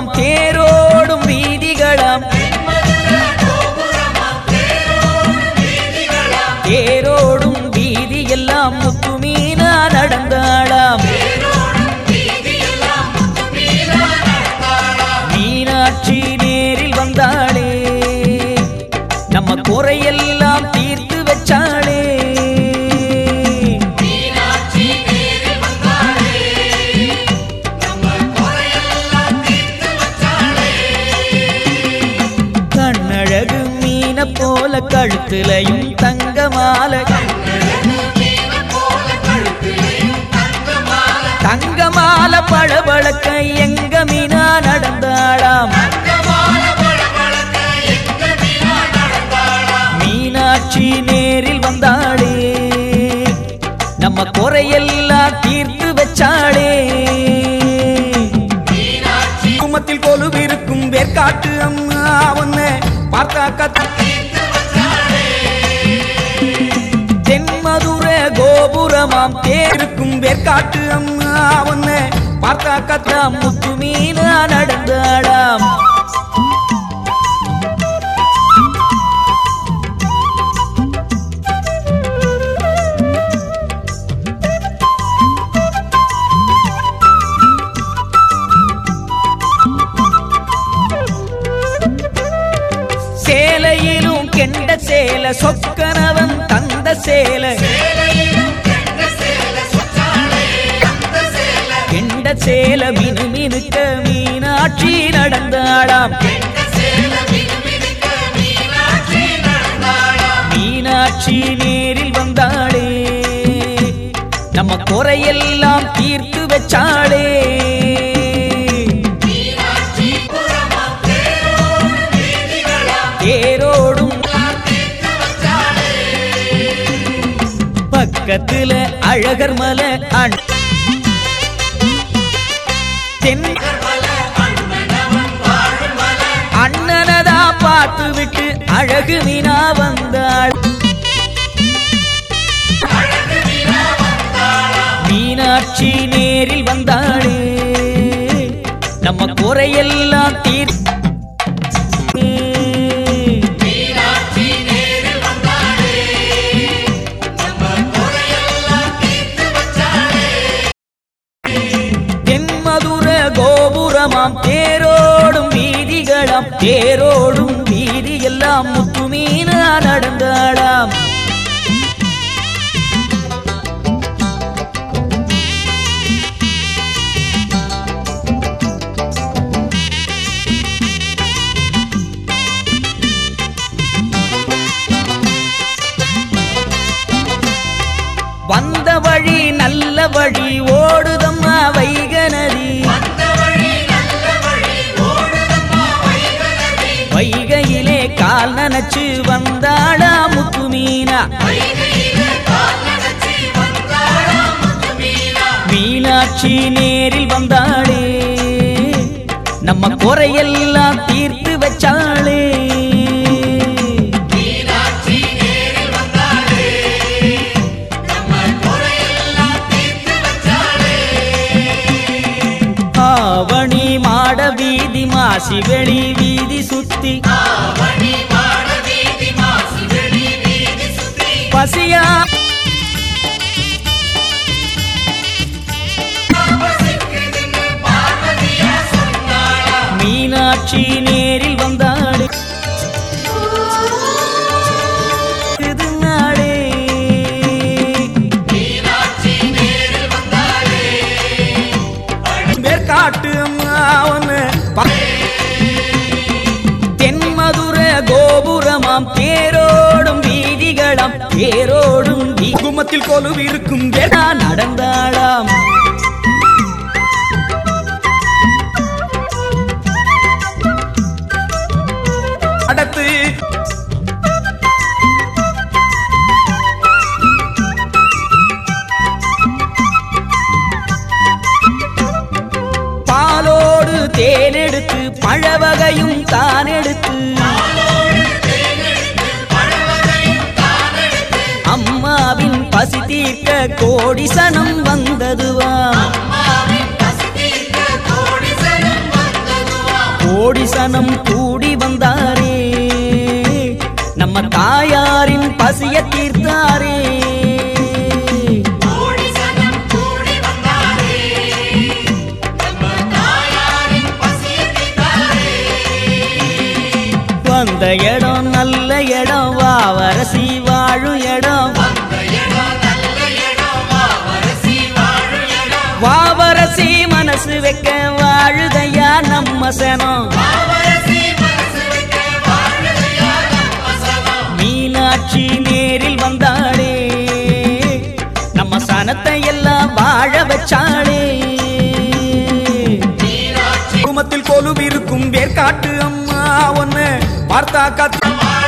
கோபுரமாம் தேரோடும் வீதிகளாம் தேரோடும் வீதி எல்லாம் முத்துமீனா நடந்தாளாம் மீனாட்சி நேரில் வந்தாளே நம்ம குறையெல்லாம் தீர்த்து வச்சாளே கண்ணழகு மீன போல கழுத்துலையும் தங்க மாலை தங்க மாலை பளபளக்க எங்க மீனா நடந்தாளாம் மீனாட்சி நேரில் வந்தாளே நம்ம குறையெல்லாம் தீர்த்து வச்சாளே குமத்தில் கொலுவிருக்கும் வேர்க்காட்டு அம்மா ஒன்ன பார்த்தாக்க தென்மதுர கோபுரமாம் தேருக்கும் வேர்க்காட்டு அம்மா ஒன்ன பார்த்தாக்கத்தா முத்து மீனா நடந்தாளாம் சேலையிலும் கெண்ட சேல சொக்கனவன் தந்த சேல கெண்ட சேல மினு மினுக்க மீனாட்சி நடந்தாளாம் மீனாட்சி நேரில் வந்தாளே நம்ம குறையெல்லாம் தீர்த்து வச்சாளே தேரோடும் பக்கத்துல அழகர் மலை அண் தென் அண்ணனதா பார்த்து விட்டு அழகு மீனா வந்தாள் மீனாட்சி நேரில் வந்தாளே நம்ம குறையெல்லாம் தீர் தென்மதுர கோபுரமாம் தேரோடும் வீதிகளாம் தேரோடும் வீதி எல்லாம் முத்துமீனா நடந்தாளாம் வந்த வழி நல்ல வழி ஓடுதம்மா வைக நதி வைகையிலே கால் நனைச்சு வந்தாளா முத்து மீனா மீனாட்சி நேரில் வந்தாளே நம்ம குறையெல்லாம் தீர்த்து வச்சாளே ஆவணி மாட வீதி மாசி வெளி வீதி சுத்தி பசியா மீனாட்சி நேரில் வந்தாடு இது நாடே மேற்காட்டு அம்மாவன தென்மதுர கோபுரமாம் தேரோடும் வீதிகளாம் தேரோடும் வீ- குமத்தில் கொலுவிருக்கும் வேடா நடந்தாளாம் அடுத்து பாலோடு தேனெடுத்து பழவகையும் தான் எடுத்து அம்மாவின் பசி தீர்க்க கோடி சனம் வந்ததுவா கோடி சனம் கூடி வந்தாரே நம்ம தாயாரின் பசிய தீர்த்தாரே கூடி சனம் கூடி வந்தாரே நம்ம தாயாரின் பசியை தீர்த்தாரே வந்த இடம் நல்ல இடம் வாவரசி வாழும் இடம் அந்த இடம் நல்ல இடம் வாவரசி வாழும் இடம் வாவரசி மனசு வைக்க வாழுதையா நம்ம சனம் வாவரசி மனசு வைக்க வாழுதையா நம்ம சனம் மீனாட்சி நேரில் வந்தாளே நம்ம சனத்தை எல்லாம் வாழ வச்சாளே மீனாட்சி குடும்பத்தில் கொலுவிருக்கும் வேர்காட்டு அம்மா ஒன்னு பார்த்தா கத்தி அம்மா